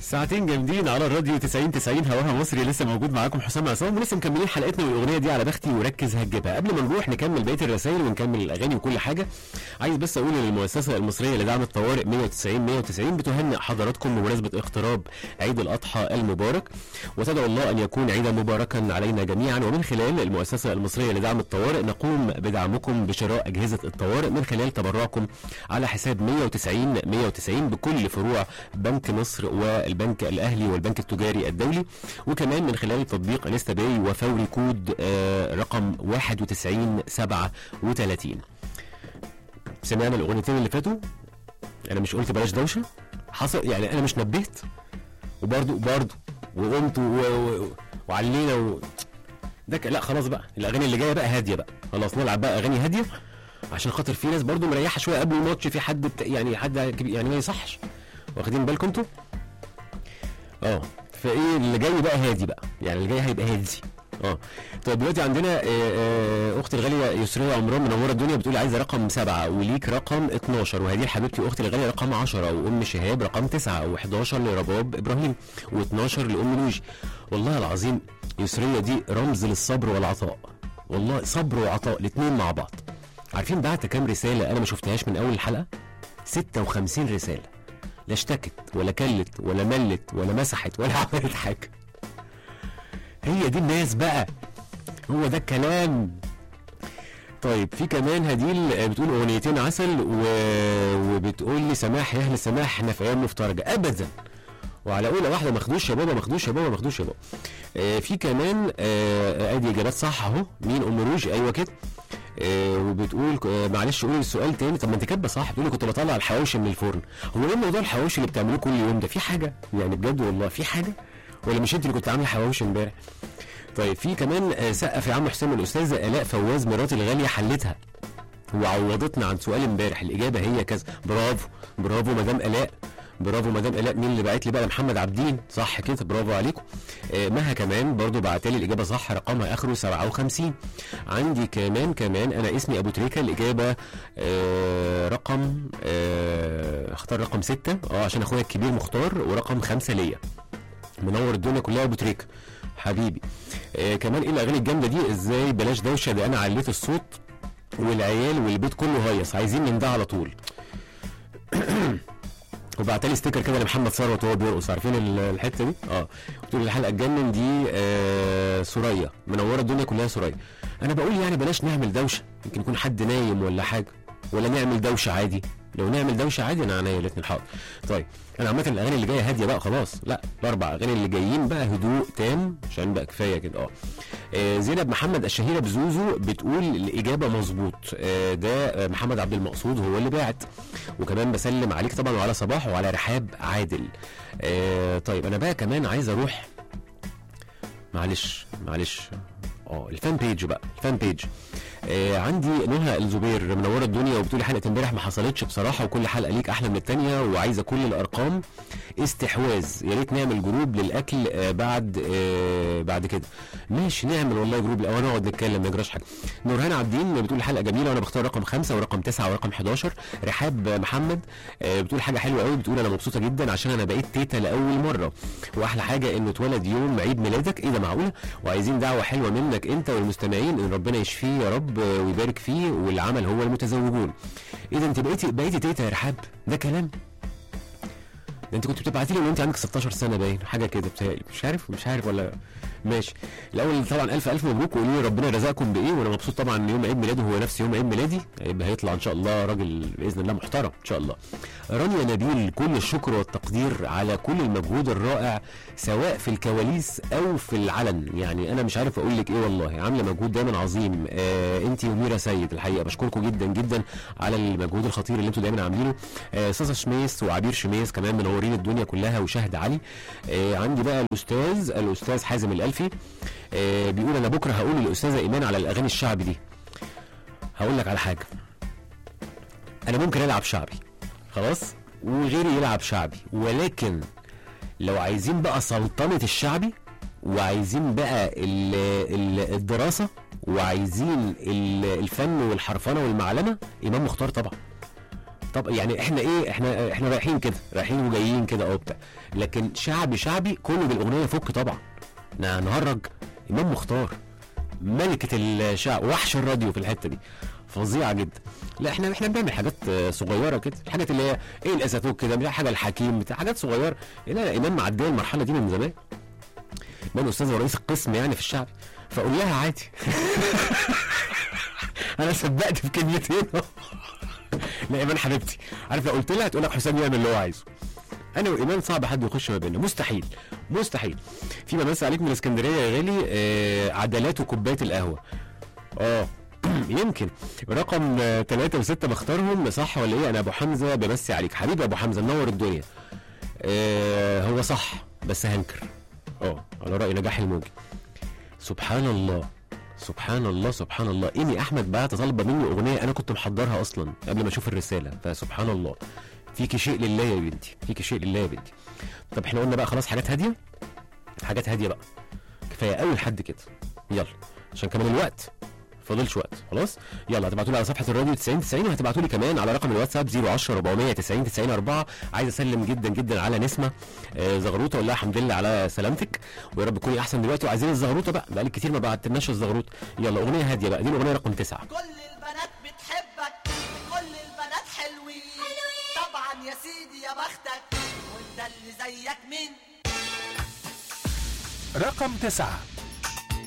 ساعتين جامدين على الراديو 90 90 هواها مصري لسه موجود معاكم حسام عصام ولسه مكملين حلقتنا والاغنيه دي على بختي وركز هتجيبها قبل ما نروح نكمل بقيه الرسائل ونكمل الاغاني وكل حاجه عايز بس اقول ان المؤسسه المصريه لدعم الطوارئ 190 190 بتهنئ حضراتكم بمناسبه اقتراب عيد الاضحى المبارك وتدعو الله ان يكون عيدا مباركا علينا جميعا ومن خلال المؤسسه المصريه لدعم الطوارئ نقوم بدعمكم بشراء اجهزه الطوارئ من خلال تبرعكم على حساب 190 190 بكل فروع بنك مصر والبنك الاهلي والبنك التجاري الدولي وكمان من خلال تطبيق انستا باي وفوري كود آه، رقم 91 37 سمعنا الاغنيتين اللي فاتوا انا مش قلت بلاش دوشه حصل يعني انا مش نبهت وبرضه برضه وقمت و... و... وعلينا و... ده ك... لا خلاص بقى الاغاني اللي جايه بقى هاديه بقى خلاص نلعب بقى اغاني هاديه عشان خاطر في ناس برضه مريحه شويه قبل الماتش في حد بت... يعني حد كبير- يعني ما يصحش واخدين بالكم انتوا اه فايه اللي جاي بقى هادي بقى يعني اللي جاي هيبقى هادي اه طيب دلوقتي عندنا آه، آه، اختي الغاليه يسريه عمران منوره الدنيا بتقول عايزه رقم سبعه وليك رقم 12 وهدي حبيبتي اختي الغاليه رقم 10 وام شهاب رقم 9 و11 لرباب ابراهيم و12 لام لوجي والله العظيم يسريه دي رمز للصبر والعطاء والله صبر وعطاء الاثنين مع بعض عارفين بعت كام رساله انا ما شفتهاش من اول الحلقه 56 رساله لا اشتكت ولا كلت ولا ملت ولا مسحت ولا عملت حاجه هي دي الناس بقى هو ده الكلام طيب في كمان هديل آه، بتقول اغنيتين عسل و... وبتقول لي سماح يا اهل سماح احنا في ايام مفترجه ابدا وعلى اولى واحده مخدوش يا بابا مخدوش يا بابا مخدوش يا بابا آه في كمان آه ادي اجابات صح اهو مين ام روج ايوه كده آه وبتقول آه معلش قولي السؤال تاني طب ما انت كاتبه صح بتقولي كنت بطلع الحواوشي من الفرن هو ايه موضوع الحواوشي اللي بتعملوه كل يوم ده في حاجه يعني بجد والله في حاجه ولا مش انت اللي كنت عامله حواوشي امبارح طيب في كمان آه، سقف يا عم حسام الاستاذه الاء فواز مراتي الغاليه حلتها وعوضتنا عن سؤال امبارح الاجابه هي كذا برافو برافو مدام الاء برافو مدام الاء مين اللي بعت لي بقى محمد عابدين صح كده برافو عليكم آه مها كمان برضو بعت لي الاجابه صح رقمها اخره 57 عندي كمان كمان انا اسمي ابو تريكه الاجابه آه رقم آه اختار رقم 6 اه عشان اخويا الكبير مختار ورقم 5 ليا منور الدنيا كلها ابو تريكه حبيبي آه كمان ايه الاغاني الجامده دي ازاي بلاش دوشه ده انا عليت الصوت والعيال والبيت كله هيص عايزين من ده على طول وبعت لي ستيكر كده لمحمد ثروت وهو بيرقص عارفين ال- الحته دي اه قلت له الحلقه تجنن دي آه سوريا منوره الدنيا كلها سوريا انا بقول يعني بلاش نعمل دوشه يمكن يكون حد نايم ولا حاجه ولا نعمل دوشه عادي لو نعمل دوشه عادي انا عينيا الاثنين حاضر طيب انا عامه الاغاني اللي جايه هاديه بقى خلاص لا الاربع اغاني اللي جايين بقى هدوء تام عشان بقى كفايه كده اه آه، زينب محمد الشهيره بزوزو بتقول الاجابه مظبوط آه، ده آه، محمد عبد المقصود هو اللي باعت وكمان بسلم عليك طبعا وعلى صباح وعلى رحاب عادل آه، طيب انا بقى كمان عايز اروح معلش معلش اه الفان بيج بقى الفان بيج آه عندي نهى الزبير منوره الدنيا وبتقولي حلقه امبارح ما حصلتش بصراحه وكل حلقه ليك احلى من الثانيه وعايزه كل الارقام استحواذ يا ريت نعمل جروب للاكل آه بعد آه بعد كده ماشي نعمل والله جروب او نقعد نتكلم ما يجراش حاجه نورهان عابدين بتقول حلقه جميله وانا بختار رقم خمسة ورقم تسعة ورقم 11 رحاب محمد آه بتقول حاجه حلوه قوي بتقول انا مبسوطه جدا عشان انا بقيت تيتا لاول مره واحلى حاجه انه اتولد يوم عيد ميلادك ايه ده معقوله وعايزين دعوه حلوه منك انت والمستمعين ان ربنا يشفيه يا رب آه، ويبارك فيه والعمل هو المتزوجون ايه ده انت بقيتي بقيتي تيتا يا رحاب ده كلام ده انت كنت بتبعتي لي وانت عندك 16 سنه باين حاجه كده بتهيألي مش عارف مش عارف ولا ماشي الاول طبعا الف الف مبروك وقولوا لي ربنا رزقكم بايه وانا مبسوط طبعا ان يوم عيد ميلاده هو نفس يوم عيد ميلادي هيبقى هيطلع ان شاء الله راجل باذن الله محترم ان شاء الله رانيا نبيل كل الشكر والتقدير على كل المجهود الرائع سواء في الكواليس او في العلن يعني انا مش عارف اقول لك ايه والله عامله مجهود دايما عظيم آه انت وميرا سيد الحقيقه بشكركم جدا جدا على المجهود الخطير اللي انتوا دايما عاملينه آه صاصه شميس وعبير شميس كمان منورين الدنيا كلها وشهد علي آه عندي بقى الاستاذ الاستاذ حازم الالفي آه بيقول انا بكره هقول للاستاذه ايمان على الاغاني الشعبي دي هقول لك على حاجه انا ممكن العب شعبي خلاص وغيري يلعب شعبي ولكن لو عايزين بقى سلطنه الشعبي وعايزين بقى ال ال الدراسه وعايزين ال- الفن والحرفنه والمعلمه امام مختار طبعا طب يعني احنا ايه احنا احنا رايحين كده رايحين وجايين كده اه بتاع لكن شعبي شعبي كله بالاغنيه فك طبعا نا- نهرج امام مختار ملكه الشعب وحش الراديو في الحته دي فظيعه جدا لا احنا احنا بنعمل حاجات آه، صغيره كده الحاجات اللي هي ايه الاساتوك كده مش حاجه الحكيم بتاع حاجات صغيره لا لا امام معديه المرحله دي من زمان امام استاذ ورئيس القسم يعني في الشعب فقول لها عادي انا سبقت في كلمتين لا ايمان حبيبتي عارف لو قلت لها تقول لك حسام يعمل اللي هو عايزه انا وايمان صعب حد يخش ما بيننا مستحيل مستحيل في بمس عليك من اسكندريه يا غالي آه عدلات وكوبايه القهوه اه يمكن رقم ثلاثة وستة بختارهم صح ولا ايه انا ابو حمزه بمسي عليك حبيبي ابو حمزه منور الدنيا آه هو صح بس هنكر اه على راي نجاح الموجي سبحان الله سبحان الله سبحان الله ايمي احمد بعت طالبه مني اغنيه انا كنت محضرها اصلا قبل ما اشوف الرساله فسبحان الله فيكي شيء لله يا بنتي فيكي شيء لله يا بنتي طب احنا قلنا بقى خلاص حاجات هاديه حاجات هاديه بقى كفايه قوي لحد كده يلا عشان كمان الوقت فاضلش وقت خلاص يلا هتبعتوا لي على صفحه الراديو 90 90 وهتبعتوا لي كمان على رقم الواتساب 010 490 90 4 عايز اسلم جدا جدا على نسمه آه، زغروطه اقول لها الحمد لله على سلامتك ويا رب تكوني احسن دلوقتي وعايزين الزغروطه بقى بقالي كتير ما بعتلناش الزغروطه يلا اغنيه هاديه بقى دي الاغنيه رقم تسعه كل البنات بتحبك كل البنات حلوين طبعا يا سيدي يا بختك وانت اللي زيك مين رقم تسعة